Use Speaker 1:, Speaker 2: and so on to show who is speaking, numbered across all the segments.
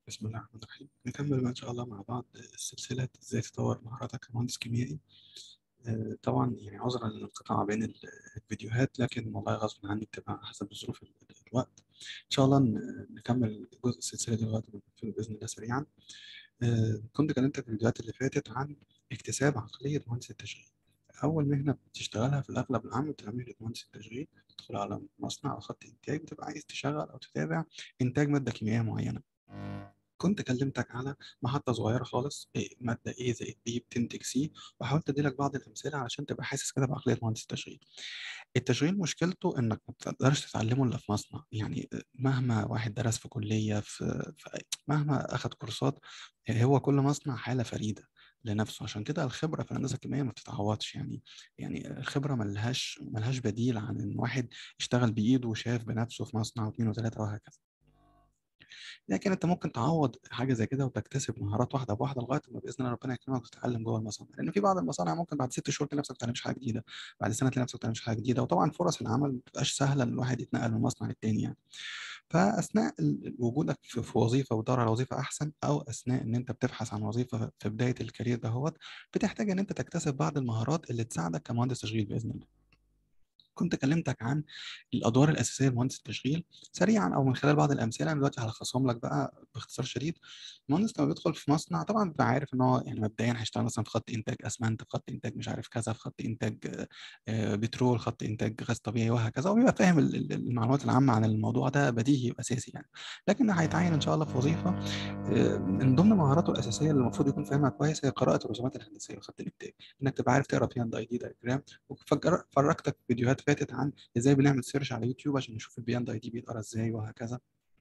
Speaker 1: بسم الله الرحمن الرحيم نكمل بقى إن شاء الله مع بعض سلسلة إزاي تطور مهاراتك كمهندس كيميائي آه، طبعا يعني عذرا للانقطاع بين ال- الفيديوهات لكن والله غصب عني بتبقى حسب ظروف ال- الوقت إن شاء الله ن- نكمل جزء السلسلة دي لغاية ما نقفل بإذن الله سريعا آه، كنت كلمتك في الفيديوهات اللي فاتت عن اكتساب عقلية مهندس التشغيل أول مهنة بتشتغلها في الأغلب العام بتبقى مهنة مهندس التشغيل تدخل على مصنع أو خط إنتاج بتبقى عايز تشغل أو تتابع إنتاج مادة كيميائية معينة كنت كلمتك على محطة صغيرة خالص إيه، مادة A زائد B بتنتج C وحاولت أديلك بعض الأمثلة علشان تبقى حاسس كده بعقلية مهندس التشغيل. التشغيل مشكلته إنك ما بتقدرش تتعلمه إلا في مصنع، يعني مهما واحد درس في كلية في, في أي- مهما أخد كورسات هو كل مصنع حالة فريدة لنفسه عشان كده الخبرة في الهندسة الكيميائية ما بتتعوضش يعني يعني الخبرة ملهاش ملهاش بديل عن إن واحد اشتغل بإيده وشاف بنفسه في مصنع واثنين وثلاثة وهكذا. لكن انت ممكن تعوض حاجه زي كده وتكتسب مهارات واحده بواحده لغايه ما باذن الله ربنا يكرمك وتتعلم جوه المصانع لان في بعض المصانع ممكن بعد ست شهور تلاقي نفسك ما بتتعلمش حاجه جديده بعد سنه تلاقي نفسك ما بتتعلمش حاجه جديده وطبعا فرص العمل ما بتبقاش سهله ان الواحد يتنقل من مصنع للتاني يعني فاثناء ال- وجودك في في وظيفه وتدور على وظيفه احسن او اثناء ان انت بتبحث عن وظيفه في بدايه الكارير دهوت بتحتاج ان انت تكتسب بعض المهارات اللي تساعدك كمهندس تشغيل باذن الله كنت كلمتك عن الادوار الاساسيه لمهندس التشغيل سريعا او من خلال بعض الامثله انا دلوقتي هلخصهم لك بقى باختصار شديد المهندس لما بيدخل في مصنع طبعا بيبقى عارف ان هو يعني مبدئيا هيشتغل مثلا في خط انتاج اسمنت في خط انتاج مش عارف كذا في خط انتاج آه، آه، بترول خط انتاج غاز طبيعي وهكذا وبيبقى فاهم ال- ال- المعلومات العامه عن الموضوع ده بديهي واساسي يعني لكن هيتعين ان شاء الله في وظيفه آه، من ضمن مهاراته الاساسيه اللي المفروض يكون فاهمها كويس هي قراءه الرسومات الهندسيه لخط الانتاج انك تبقى عارف تقرا بي اند اي دي دايجرام وفرجتك في فيديوهات فاتت عن ازاي بنعمل سيرش على يوتيوب عشان نشوف البي اند اي دي بيتقرا ازاي وهكذا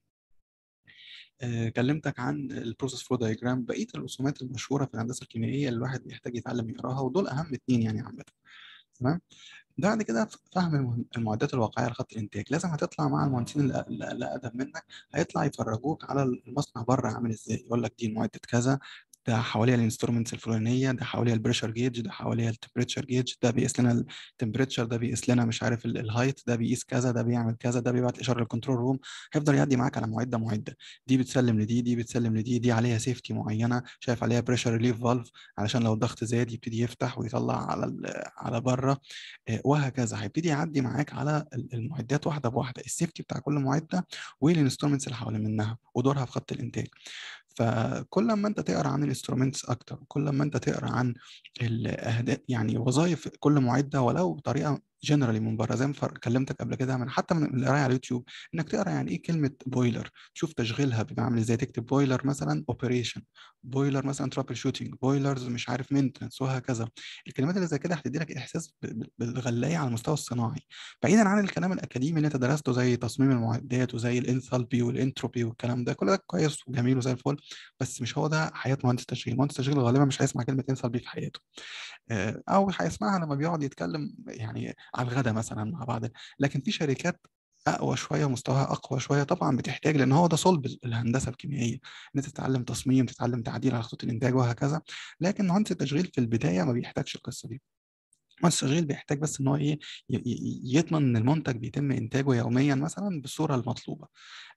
Speaker 1: آه، كلمتك عن البروسيس فلو دايجرام بقيه الرسومات المشهوره في الهندسه الكيميائيه اللي الواحد بيحتاج يتعلم يقراها ودول اهم اتنين يعني عامه تمام بعد كده فهم المه- المعدات الواقعيه لخط الانتاج لازم هتطلع مع المهندسين اللي اللي- اللي اقدم منك هيطلع يفرجوك على المصنع بره عامل ازاي يقول لك دي معده كذا ده حواليها الانسترومنتس الفلانيه ده حواليها البريشر جيج ده حواليها التمبريتشر جيج ده بيقيس لنا التمبريتشر ده بيقيس لنا مش عارف ال- الهايت ده بيقيس كذا ده بيعمل كذا ده بيبعت اشاره للكنترول روم هيفضل يعدي معاك على معده معده دي بتسلم لدي دي بتسلم لدي دي عليها سيفتي معينه شايف عليها بريشر ريليف فالف علشان لو الضغط زاد يبتدي يفتح ويطلع على ال- على بره آه، وهكذا هيبتدي يعدي معاك على ال- المعدات واحده بواحده السيفتي بتاع كل معده والانسترومنتس اللي حوالين منها ودورها في خط الانتاج فكل ما انت تقرا عن الانسترومنتس اكتر كل ما انت تقرا عن الاهداف يعني وظائف كل معده ولو بطريقه جنرالي من بره زي ما فر- كلمتك قبل كده من حتى من القرايه على اليوتيوب انك تقرا يعني ايه كلمه بويلر تشوف تشغيلها بيبقى عامل ازاي تكتب بويلر مثلا اوبريشن بويلر مثلا ترابل شوتنج بويلرز مش عارف مينتنس وهكذا الكلمات اللي زي كده هتدي لك احساس ب- ب- بالغلايه على المستوى الصناعي بعيدا عن الكلام الاكاديمي اللي انت درسته زي تصميم المعدات وزي الانثالبي والانتروبي والكلام ده كل ده كويس وجميل وزي الفل بس مش هو ده حياه مهندس التشغيل مهندس التشغيل غالبا مش هيسمع كلمه انثالبي في حياته آه، او هيسمعها لما بيقعد يتكلم يعني على الغدا مثلا مع بعض لكن في شركات اقوى شويه ومستواها اقوى شويه طبعا بتحتاج لان هو ده صلب الهندسه الكيميائيه ان انت تتعلم تصميم تتعلم تعديل على خطوط الانتاج وهكذا لكن مهندس التشغيل في البدايه ما بيحتاجش القصه دي مهندس التشغيل بيحتاج بس ان هو ايه ي- ي- يضمن ان المنتج بيتم انتاجه يوميا مثلا بالصوره المطلوبه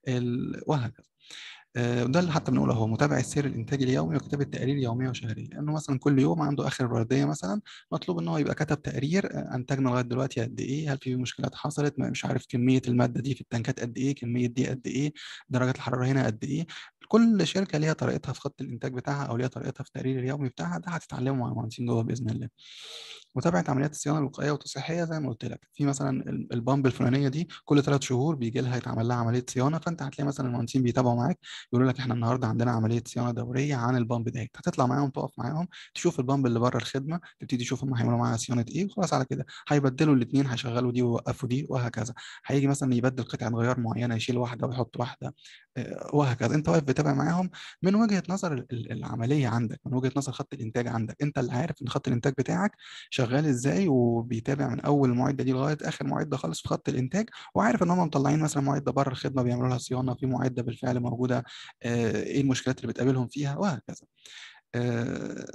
Speaker 1: ال- وهكذا آه، وده اللي حتى بنقوله هو متابع السير الانتاجي اليومي وكتابه تقارير يوميه وشهريه لانه مثلا كل يوم عنده اخر الورديه مثلا مطلوب ان هو يبقى كتب تقرير آه، انتجنا لغايه دلوقتي قد ايه هل في مشكلات حصلت ما- مش عارف كميه الماده دي في التنكات قد ايه كميه دي قد ايه درجه الحراره هنا قد ايه كل شركه ليها طريقتها في خط الانتاج بتاعها او ليها طريقتها في التقرير اليومي بتاعها ده هتتعلمه مع المهندسين جوه باذن الله متابعه عمليات الصيانه الوقائيه والتصحيحيه زي ما قلت لك في مثلا ال- البامب الفلانيه دي كل ثلاث شهور بيجي لها يتعمل لها عمليه صيانه فانت هتلاقي مثلا المهندسين بيتابعوا معاك يقولوا لك احنا النهارده عندنا عمليه صيانه دوريه عن البامب ده هتطلع معاهم تقف معاهم تشوف البامب اللي بره الخدمه تبتدي تشوف هم هيعملوا معاها صيانه ايه وخلاص على كده هيبدلوا الاثنين هيشغلوا دي ويوقفوا دي وهكذا هيجي مثلا يبدل قطعه غيار معينه يشيل واحده ويحط واحده آه، وهكذا انت واقف بتابع معاهم من وجهه نظر ال- ال- العمليه عندك من وجهه نظر خط الانتاج عندك انت اللي عارف ان خط الانتاج بتاعك شغال ازاي وبيتابع من اول المعده دي لغايه اخر معده خالص في خط الانتاج وعارف ان هم مطلعين مثلا معده بره الخدمه بيعملوا لها صيانه في معده بالفعل موجوده آه، ايه المشكلات اللي بتقابلهم فيها وهكذا آه،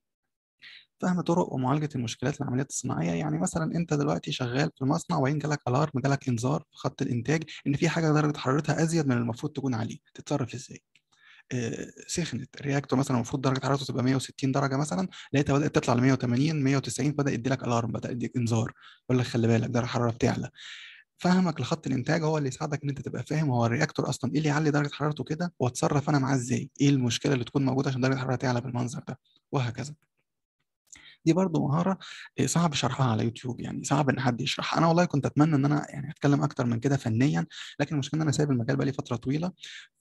Speaker 1: فهم طرق ومعالجه المشكلات في العمليات الصناعيه يعني مثلا انت دلوقتي شغال في المصنع وبعدين جالك الارم جالك انذار في خط الانتاج ان في حاجه درجه حرارتها ازيد من المفروض تكون عليه تتصرف ازاي آه، سخنت الرياكتور مثلا المفروض درجه حرارته تبقى 160 درجه مثلا لقيتها بدات تطلع ل 180 190 بدا يدي لك الارم بدا يديك انذار يقول لك خلي بالك درجه الحراره بتعلى فهمك لخط الانتاج هو اللي يساعدك ان انت تبقى فاهم هو الرياكتور اصلا ايه اللي يعلي درجه حرارته كده واتصرف انا معاه ازاي ايه المشكله اللي تكون موجوده عشان درجه الحراره تعلى بالمنظر ده وهكذا دي برضو مهارة آه، صعب شرحها على يوتيوب يعني صعب ان حد يشرحها انا والله كنت اتمنى ان انا يعني اتكلم اكتر من كده فنيا لكن المشكله ان انا سايب المجال بقالي فتره طويله ف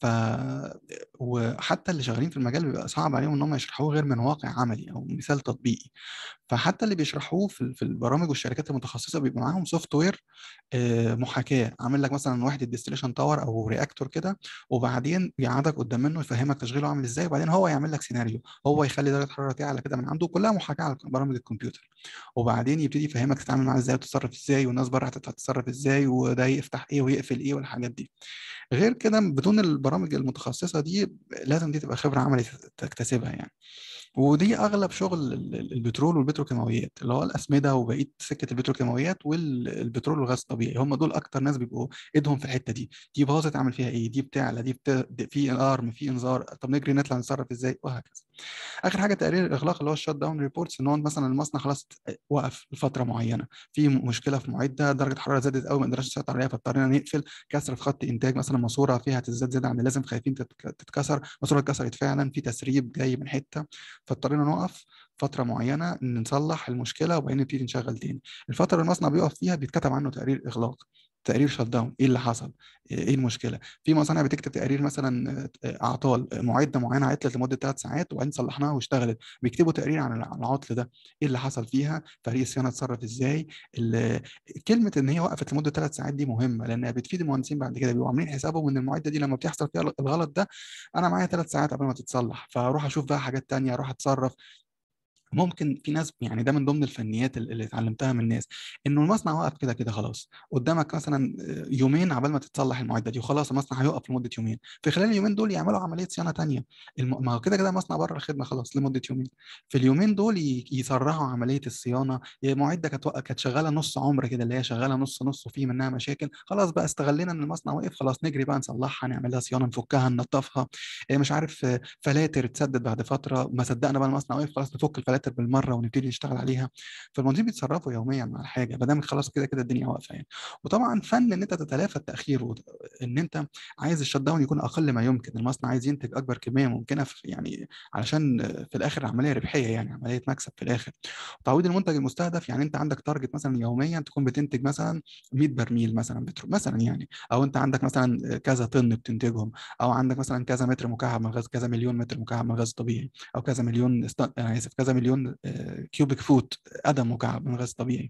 Speaker 1: وحتى اللي شغالين في المجال بيبقى صعب عليهم ان هم يشرحوه غير من واقع عملي او مثال تطبيقي فحتى اللي بيشرحوه في في البرامج والشركات المتخصصه بيبقى معاهم سوفت وير محاكاه عامل لك مثلا وحده ديستليشن تاور او رياكتور كده وبعدين يقعدك قدام منه يفهمك تشغيله عامل ازاي وبعدين هو يعمل لك سيناريو هو يخلي درجه الحراره تعلى كده من عنده كلها محاكاه على برامج الكمبيوتر وبعدين يبتدي يفهمك تتعامل معاه ازاي وتتصرف ازاي والناس بره هتتصرف ازاي وده يفتح ايه ويقفل ايه والحاجات دي غير كده بدون البرامج المتخصصه دي لازم دي تبقى خبره عملي تكتسبها يعني ودي اغلب شغل البترول والبتروكيماويات اللي هو الاسمده وبقيه سكه البتروكيماويات والبترول والغاز الطبيعي هم دول اكتر ناس بيبقوا ايدهم في الحته دي دي باظت اعمل فيها ايه دي بتعلى دي بت... في الارم في انذار طب نجري نطلع نتصرف ازاي وهكذا اخر حاجه تقرير الاغلاق اللي هو الشات داون ريبورتس ان هو مثلا المصنع خلاص وقف لفتره معينه في مشكله في معده درجه الحراره زادت قوي ما قدرناش نسيطر عليها فاضطرينا نقفل كسر في خط انتاج مثلا ماسوره فيها هتزداد زياده عن اللازم خايفين تتكسر ماسوره اتكسرت فعلا في تسريب جاي من حته فاضطرينا نقف فتره معينه نصلح المشكله وبعدين نبتدي نشغل تاني الفتره اللي المصنع بيقف فيها بيتكتب عنه تقرير اغلاق تقرير شت داون ايه اللي حصل ايه المشكله في مصانع بتكتب تقرير مثلا اعطال معده معينه عطلت لمده ثلاث ساعات وبعدين صلحناها واشتغلت بيكتبوا تقرير عن العطل ده ايه اللي حصل فيها فريق الصيانه اتصرف ازاي كلمه ان هي وقفت لمده ثلاث ساعات دي مهمه لانها بتفيد المهندسين بعد كده بيبقوا عاملين حسابهم ان المعده دي لما بتحصل فيها الغلط ده انا معايا ثلاث ساعات قبل ما تتصلح فاروح اشوف بقى حاجات ثانيه اروح اتصرف ممكن في ناس يعني ده من ضمن الفنيات اللي اتعلمتها من الناس انه المصنع واقف كده كده خلاص قدامك مثلا يومين عبال ما تتصلح المعده دي وخلاص المصنع هيقف لمده يومين في خلال اليومين دول يعملوا عمليه صيانه ثانيه الم... ما هو كده كده مصنع بره الخدمه خلاص لمده يومين في اليومين دول ي... يسرعوا عمليه الصيانه معده كانت كانت شغاله نص عمر كده اللي هي شغاله نص نص وفي منها مشاكل خلاص بقى استغلينا ان المصنع وقف خلاص نجري بقى نصلحها نعمل لها صيانه نفكها ننظفها مش عارف فلاتر تسدد بعد فتره ما صدقنا بقى المصنع وقف خلاص نفك الفلاتر بالمره ونبتدي نبتدي نشتغل عليها فالمهندسين بيتصرفوا يوميا مع الحاجه ما دام خلاص كده كده الدنيا واقفه يعني وطبعا فن ان انت تتلافى التاخير ان انت عايز الشت داون يكون اقل ما يمكن المصنع عايز ينتج اكبر كميه ممكنه في يعني علشان في الاخر عمليه ربحيه يعني عمليه مكسب في الاخر تعويض المنتج المستهدف يعني انت عندك تارجت مثلا يوميا تكون بتنتج مثلا 100 برميل مثلا بترول مثلا يعني او انت عندك مثلا كذا طن بتنتجهم او عندك مثلا كذا متر مكعب من غاز كذا مليون متر مكعب من غاز طبيعي او كذا مليون انا اسف كذا مليون كيوبيك فوت قدم مكعب من غاز طبيعي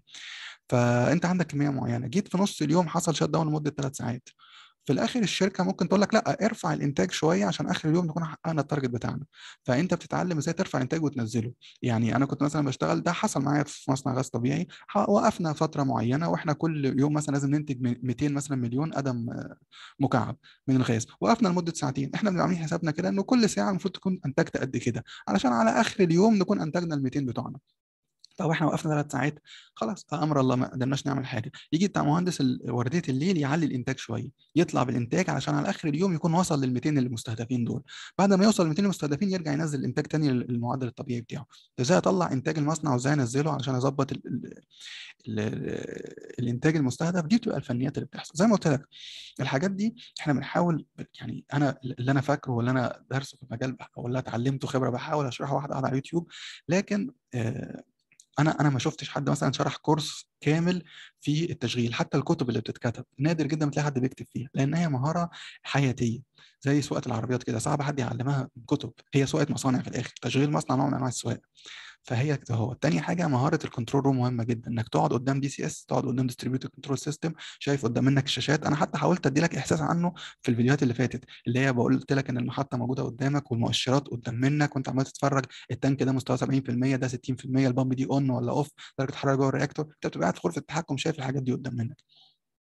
Speaker 1: فانت عندك كميه معينه جيت في نص اليوم حصل شت داون لمده ثلاث ساعات في الاخر الشركه ممكن تقول لك لا ارفع الانتاج شويه عشان اخر اليوم نكون حققنا التارجت بتاعنا فانت بتتعلم ازاي ترفع الانتاج وتنزله يعني انا كنت مثلا بشتغل ده حصل معايا في مصنع غاز طبيعي وقفنا فتره معينه واحنا كل يوم مثلا لازم ننتج 200 مثلا مليون قدم مكعب من الغاز وقفنا لمده ساعتين احنا بنبقى عاملين حسابنا كده انه كل ساعه المفروض تكون انتجت قد كده علشان على اخر اليوم نكون انتجنا ال 200 بتوعنا طب احنا وقفنا ثلاث ساعات خلاص امر الله ما قدرناش نعمل حاجه يجي بتاع مهندس ورديه الليل يعلي الانتاج شويه يطلع بالانتاج علشان على اخر اليوم يكون وصل لل 200 المستهدفين دول بعد ما يوصل ل 200 المستهدفين يرجع ينزل الانتاج تاني للمعدل الطبيعي بتاعه ازاي اطلع انتاج المصنع وازاي انزله علشان اظبط ال ال ال الانتاج المستهدف دي بتبقى الفنيات اللي بتحصل زي ما قلت لك الحاجات دي احنا بنحاول يعني انا اللي انا فاكره واللي انا دارسه في المجال او اللي اتعلمته خبره بحاول اشرحه واحده واحده على اليوتيوب لكن آه انا انا ما شفتش حد مثلا شرح كورس كامل في التشغيل حتى الكتب اللي بتتكتب نادر جدا ما تلاقي حد بيكتب فيها لان هي مهاره حياتيه زي سواقه العربيات كده صعب حد يعلمها كتب هي سواقه مصانع في الاخر تشغيل مصنع نوع من انواع السواقه فهي كده هو تاني حاجه مهاره الكنترول روم مهمه جدا انك تقعد قدام دي سي اس تقعد قدام ديستريبيوتد كنترول سيستم شايف قدام منك الشاشات انا حتى حاولت ادي لك احساس عنه في الفيديوهات اللي فاتت اللي هي قلت لك ان المحطه موجوده قدامك والمؤشرات قدام منك وانت عمال تتفرج التانك ده مستوى 70% ده 60% البامب دي اون ولا اوف درجه حراره جوه الرياكتور انت بتبقى قاعد في غرفه التحكم شايف الحاجات دي قدام منك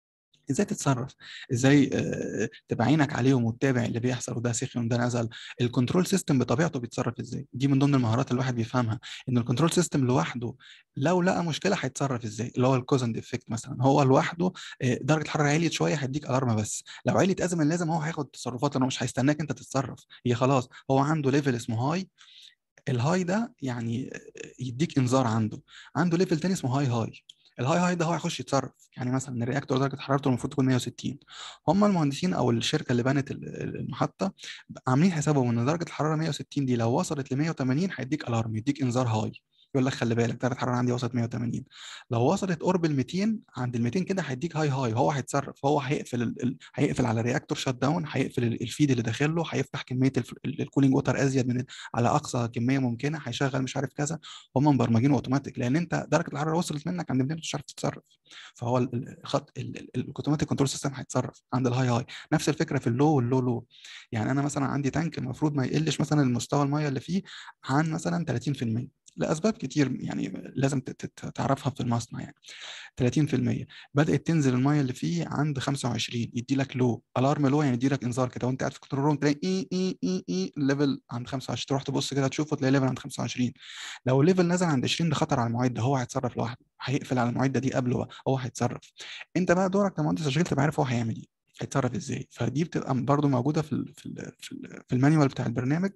Speaker 1: ازاي تتصرف ازاي آه، تبقى عينك عليهم وتتابع اللي بيحصل وده سخن وده نزل الكنترول سيستم بطبيعته بيتصرف ازاي دي من ضمن المهارات اللي الواحد بيفهمها ان الكنترول سيستم لوحده لو لقى مشكله هيتصرف ازاي اللي هو الكوز اند افكت مثلا هو لوحده آه، درجه الحراره عليت شويه هيديك الارم بس لو عليت ازمه لازم هو هياخد تصرفات لانه مش هيستناك انت تتصرف هي خلاص هو عنده ليفل اسمه هاي الهاي ده يعني يديك انذار عنده عنده ليفل تاني اسمه هاي هاي الهاي هاي ده هو هيخش يتصرف يعني مثلا الرياكتور درجه حرارته المفروض تكون 160 هم المهندسين او الشركه اللي بنت المحطه عاملين حسابهم ان درجه الحراره 160 دي لو وصلت ل 180 هيديك الارم يديك انذار هاي يقول لك خلي بالك درجه الحراره عندي وصلت 180 لو وصلت قرب ال 200 عند ال 200 كده هيديك هاي هاي هو هيتصرف هو هيقفل ال... ال... هيقفل على الرياكتور شات داون هيقفل الفيد اللي داخل له هيفتح كميه الكولينج ووتر ازيد من على اقصى كميه ممكنه هيشغل مش عارف كذا هم مبرمجين اوتوماتيك لان انت درجه الحراره وصلت منك عند 200 مش عارف تتصرف فهو الخط الاوتوماتيك كنترول سيستم هيتصرف عند الهاي هاي نفس الفكره في اللو واللو لو يعني انا مثلا عندي تانك المفروض ما يقلش مثلا المستوى الميه اللي فيه عن مثلا 30% لاسباب كتير يعني لازم تعرفها في المصنع يعني 30% بدات تنزل الميه اللي فيه عند 25 يدي لك لو الارم لو يعني يدي لك انذار كده وانت قاعد في الكنترول روم تلاقي اي اي اي اي الليفل عند 25 تروح تبص كده تشوفه تلاقي ليفل عند 25 لو الليفل نزل عند 20 ده خطر على المعده هو هيتصرف لوحده هيقفل على المعده دي قبله هو هيتصرف انت بقى دورك كمهندس تشغيل تبقى عارف هو هيعمل ايه هيتصرف ازاي فدي بتبقى برضو موجوده في ال في ال في المانيوال بتاع البرنامج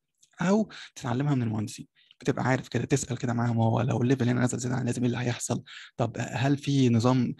Speaker 1: او تتعلمها من المهندسين بتبقى عارف كده تسال كده معاهم هو لو الليفل هنا نزل زياده عن لازم ايه اللي هيحصل طب هل في نظام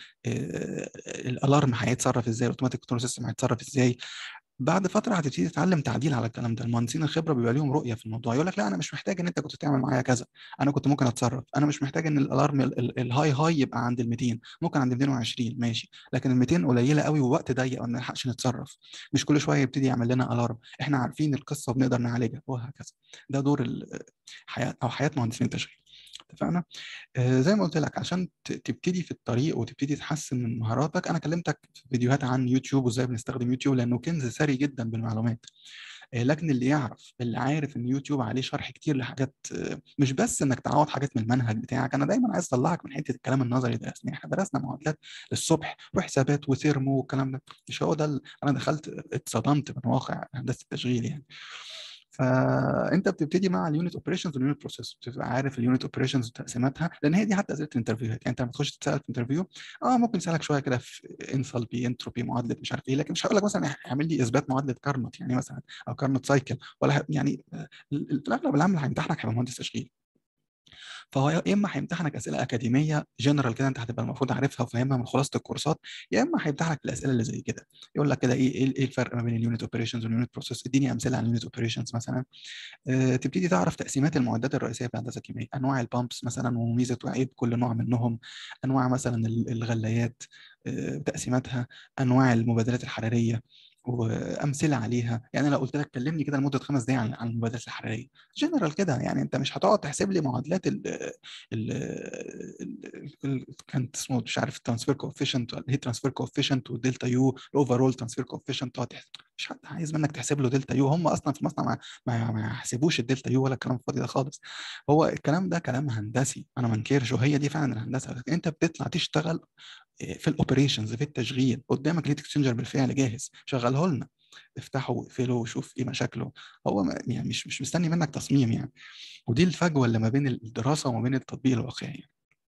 Speaker 1: الالارم هيتصرف ازاي الاوتوماتيك كنترول سيستم هيتصرف ازاي بعد فتره هتبتدي تتعلم تعديل على الكلام ده المهندسين الخبره بيبقى ليهم رؤيه في الموضوع يقول لك لا انا مش محتاج ان انت كنت تعمل معايا كذا انا كنت ممكن اتصرف انا مش محتاج ان الالارم الهاي هاي يبقى عند ال 200 ممكن عند 220 ماشي لكن ال 200 قليله قوي ووقت ضيق ما نلحقش نتصرف مش كل شويه يبتدي يعمل لنا الارم احنا عارفين القصه وبنقدر نعالجها وهكذا ده دور الحياه او حياه مهندسين التشغيل اتفقنا آه زي ما قلت لك عشان تبتدي في الطريق وتبتدي تحسن من مهاراتك انا كلمتك في فيديوهات عن يوتيوب وازاي بنستخدم يوتيوب لانه كنز ثري جدا بالمعلومات آه لكن اللي يعرف اللي عارف ان يوتيوب عليه شرح كتير لحاجات آه مش بس انك تعوض حاجات من المنهج بتاعك انا دايما عايز اطلعك من حته الكلام النظري ده يعني احنا درسنا معادلات للصبح وحسابات وثيرمو والكلام ده مش هو ده انا دخلت اتصدمت من واقع هندسه التشغيل يعني فانت بتبتدي مع اليونت اوبريشنز واليونت بروسيس بتبقى عارف اليونت اوبريشنز وتقسيماتها لان هي دي حتى اسئله الانترفيوهات يعني انت لما تخش تسال في انترفيو اه ممكن يسالك شويه كده في انثالبي انتروبي معادله مش عارف ايه لكن مش هقول لك مثلا اعمل لي اثبات معادله كارنوت يعني مثلا او كارنوت سايكل ولا يعني في الاغلب العام اللي هيمتحنك هيبقى مهندس تشغيل فهو يا اما هيمتحنك اسئله اكاديميه جنرال كده انت هتبقى المفروض عارفها وفاهمها من خلاصه الكورسات يا اما هيمتحنك الاسئله اللي زي كده يقول لك كده ايه ايه الفرق ما بين اليونت اوبريشنز واليونت بروسيس اديني امثله عن اليونت اوبريشنز مثلا أه تبتدي تعرف تقسيمات المعدات الرئيسيه في الهندسه الكيميائيه انواع البامبس مثلا وميزه وعيب كل نوع منهم انواع مثلا الغلايات أه تقسيماتها انواع المبادلات الحراريه وامثله عليها يعني لو قلت لك كلمني كده لمده خمس دقائق عن عن المبادلات الحراريه جنرال كده يعني انت مش هتقعد تحسب لي معادلات ال ال كانت اسمه مش عارف الترانسفير كوفيشنت ولا هي ترانسفير كوفيشنت والدلتا يو الاوفرول ترانسفير كوفيشنت تقعد مش حد عايز منك تحسب له دلتا يو هم اصلا في المصنع ما, ما, ما يحسبوش الدلتا يو ولا الكلام الفاضي ده خالص هو الكلام ده كلام هندسي انا ما انكرش وهي دي فعلا الهندسه انت بتطلع تشتغل في الاوبريشنز في التشغيل قدامك ليت اكسشينجر بالفعل جاهز شغله لنا افتحه واقفله وشوف ايه مشاكله هو يعني مش مش مستني منك تصميم يعني ودي الفجوه اللي ما بين الدراسه وما بين التطبيق الواقعي يعني.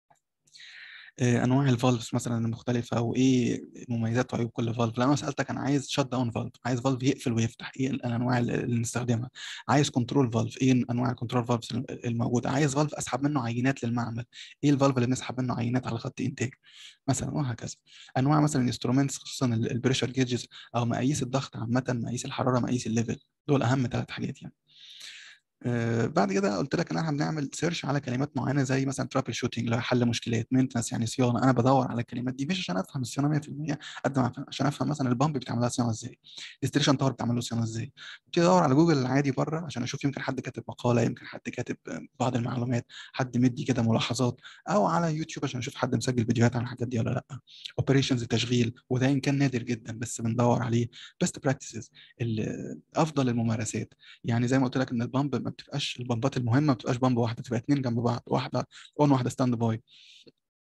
Speaker 1: انواع الفالفز مثلا المختلفه وايه مميزات وعيوب كل فالف لو انا سالتك انا عايز شات داون فالف عايز فالف يقفل ويفتح ايه الانواع اللي نستخدمها عايز كنترول فالف ايه انواع الكنترول فالفز الموجوده عايز فالف اسحب منه عينات للمعمل ايه الفالف اللي بنسحب منه عينات على خط انتاج مثلا وهكذا انواع مثلا الانسترومنتس خصوصا البريشر جيجز او مقاييس الضغط عامه مقاييس الحراره مقاييس الليفل دول اهم ثلاث حاجات يعني آه بعد كده قلت لك ان احنا بنعمل سيرش على كلمات معينه زي مثلا ترابل شوتنج اللي هو حل مشكلات مينتنس يعني صيانه انا بدور على الكلمات دي مش عشان افهم الصيانه 100% قد ما عشان افهم مثلا البامب بتعمل لها صيانه ازاي الستريشن تاور بتعمل له صيانه ازاي ابتدي ادور على جوجل العادي بره عشان اشوف يمكن حد كاتب مقاله يمكن حد كاتب بعض المعلومات حد مدي كده ملاحظات او على يوتيوب عشان اشوف حد مسجل فيديوهات عن الحاجات دي ولا لا اوبريشنز تشغيل وده ان كان نادر جدا بس بندور عليه بيست براكتسز افضل الممارسات يعني زي ما قلت لك ان البامب ما بتبقاش البامبات المهمه ما بتبقاش بامب واحده بتبقى اثنين جنب بعض واحده اون واحده ستاند باي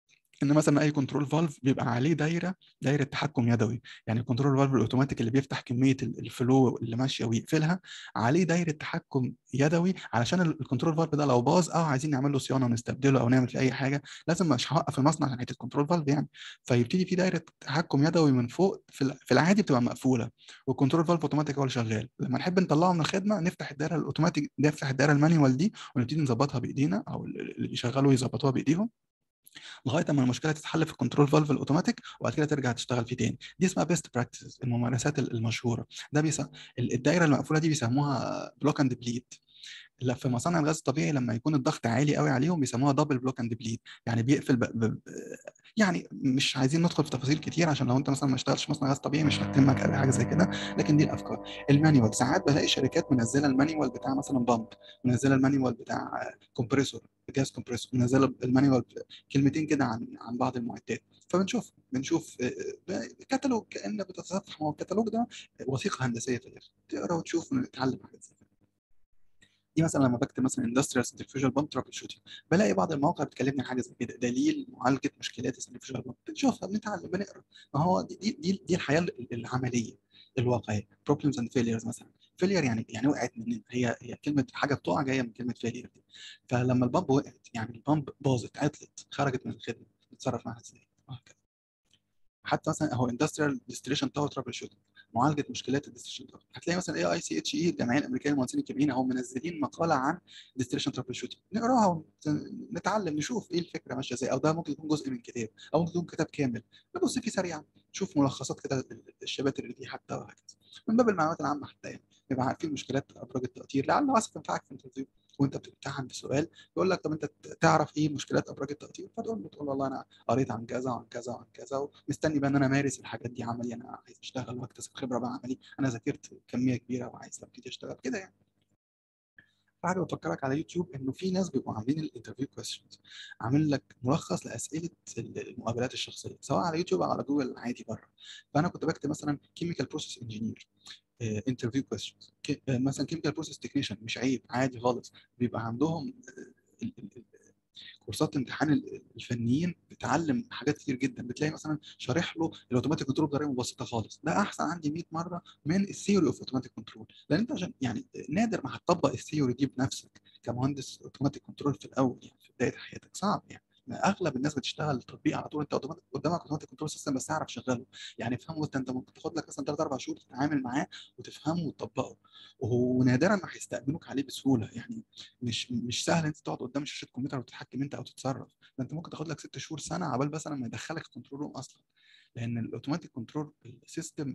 Speaker 1: ان مثلا اي كنترول فالف بيبقى عليه دايره دايره تحكم يدوي يعني الكنترول فالف الاوتوماتيك اللي بيفتح كميه الفلو اللي ماشيه ويقفلها عليه دايره تحكم يدوي علشان الكنترول فالف ده لو باظ او عايزين نعمل له صيانه ونستبدله او نعمل فيه اي حاجه لازم مش هوقف المصنع عشان حته كنترول فالف يعني فيبتدي في دايره تحكم يدوي من فوق في العادي بتبقى مقفوله والكنترول فالف اوتوماتيك هو اللي شغال لما نحب نطلعه من الخدمه نفتح الدايره الاوتوماتيك نفتح الدايره المانيوال دي ونبتدي نظبطها بايدينا او اللي بيشغلوا يظبطوها بايديهم لغايه اما المشكله تتحل في الكنترول فالف الاوتوماتيك وبعد كده ترجع تشتغل فيه تاني دي اسمها بيست براكتسز الممارسات المشهوره ده بيس... الدايره المقفوله دي بيسموها بلوك اند بليد لا في مصانع الغاز الطبيعي لما يكون الضغط عالي قوي عليهم بيسموها دبل بلوك اند بليد يعني بيقفل ب... ب... يعني مش عايزين ندخل في تفاصيل كتير عشان لو انت مثلا ما اشتغلتش مصنع غاز طبيعي مش هتهمك قوي حاجه زي كده لكن دي الافكار المانيوال ساعات بلاقي شركات منزله المانيوال بتاع مثلا بامب منزله المانيوال بتاع كومبريسور جاز كومبريسور منزله المانيوال كلمتين كده عن عن بعض المعدات فبنشوف بنشوف كتالوج كان بتتصفح ما هو الكتالوج ده وثيقه هندسيه في الاخر تقرا وتشوف ونتعلم حاجات زي كده دي مثلا لما بكتب مثلا اندستريال سنترفيوجال بامب ترابل شوتنج بلاقي بعض المواقع بتكلمني عن حاجه زي كده دليل معالجه مشكلات السنترفيوجال بامب بنشوفها بنتعلم بنقرا ما هو دي دي دي الحياه العمليه الواقعيه بروبلمز اند فيليرز مثلا فيلير يعني يعني وقعت مننا هي هي كلمه حاجه بتقع جايه من كلمه فيلير دي فلما البامب وقعت يعني البامب باظت عطلت خرجت من الخدمه نتصرف معاها ازاي وهكذا حتى مثلا اهو اندستريال ديستريشن تاور ترابل شوتنج معالجه مشكلات الديستريشن تاور هتلاقي مثلا اي اي سي اتش اي الجمعيه الامريكيه للمهندسين الكبيرين اهو منزلين مقاله عن ديستريشن ترابل شوتنج نقراها ونتعلم نشوف ايه الفكره ماشيه ازاي او ده ممكن يكون جزء من كتاب او ممكن يكون كتاب كامل نبص فيه سريعا نشوف ملخصات كده الشباتر اللي فيه حتى وهكذا من باب المعلومات العامه حتى يعني نبقى عارفين مشكلات ابراج التقطير لعل وعسى تنفعك في انترفيو وانت بتمتحن بسؤال يقول لك طب انت تعرف ايه مشكلات ابراج التقطير فتقول له تقول والله انا قريت عن كذا وعن كذا وعن كذا ومستني بقى ان انا امارس الحاجات دي عملي انا عايز اشتغل واكتسب خبره بقى عملي انا ذاكرت كميه كبيره وعايز ابتدي اشتغل كده يعني حاجه بفكرك على يوتيوب انه في ناس بيبقوا عاملين الانترفيو كويستشنز عامل لك ملخص لاسئله المقابلات الشخصيه سواء على يوتيوب او على جوجل عادي بره فانا كنت بكتب مثلا كيميكال بروسيس انجينير انترفيو كويستشنز مثلا كيميكال بروسيس تكنيشن مش عيب عادي خالص بيبقى عندهم كورسات امتحان الفنيين بتعلم حاجات كتير جدا بتلاقي مثلا شارح له الاوتوماتيك كنترول بطريقه مبسطه خالص ده احسن عندي 100 مره من الثيوري اوف اوتوماتيك كنترول لان انت عشان يعني نادر ما هتطبق الثيوري دي بنفسك كمهندس اوتوماتيك كنترول في الاول يعني في بدايه حياتك صعب يعني اغلب الناس بتشتغل تطبيق على طول انت اوتوماتيك قدامك اوتوماتيك كنترول سيستم بس تعرف تشغله يعني افهمه انت انت ممكن تاخد لك مثلا 3 4 شهور تتعامل معاه وتفهمه وتطبقه ونادرا ما هيستقبلوك عليه بسهوله يعني مش مش سهل انت تقعد قدام شاشه كمبيوتر وتتحكم انت او تتصرف ده انت ممكن تاخد لك ست شهور سنه عبال مثلا ما يدخلك كنترول روم اصلا لان الاوتوماتيك كنترول سيستم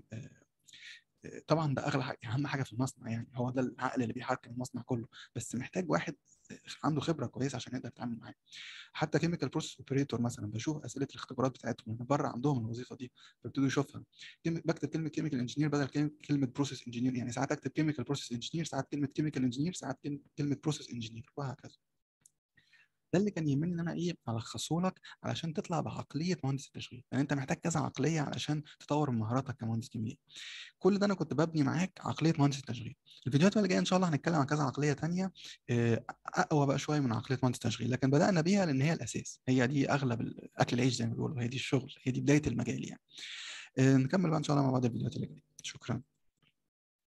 Speaker 1: طبعا ده اغلى حاجه اهم حاجه في المصنع يعني هو ده العقل اللي بيحرك المصنع كله بس محتاج واحد عنده خبره كويسه عشان يقدر يتعامل معاه حتى كيميكال بروسيس اوبريتور مثلا بشوف اسئله الاختبارات بتاعتهم من بره عندهم الوظيفه دي فابتدوا يشوفها بكتب كلمه كيميكال انجينير بدل كلمه بروسيس انجينير يعني ساعات اكتب كيميكال بروسيس انجينير ساعات كلمه كيميكال انجينير ساعات كلمه بروسيس انجينير وهكذا ده اللي كان يهمني ان انا ايه الخصه لك علشان تطلع بعقليه مهندس التشغيل يعني انت محتاج كذا عقليه علشان تطور من مهاراتك كمهندس كيميائي كل ده انا كنت ببني معاك عقليه مهندس التشغيل الفيديوهات اللي جايه ان شاء الله هنتكلم عن كذا عقليه ثانيه اقوى بقى شويه من عقليه مهندس التشغيل لكن بدانا بيها لان هي الاساس هي دي اغلب اكل العيش زي ما بيقولوا هي دي الشغل هي دي بدايه المجال يعني نكمل بقى ان شاء الله مع بعض الفيديوهات اللي جايه شكرا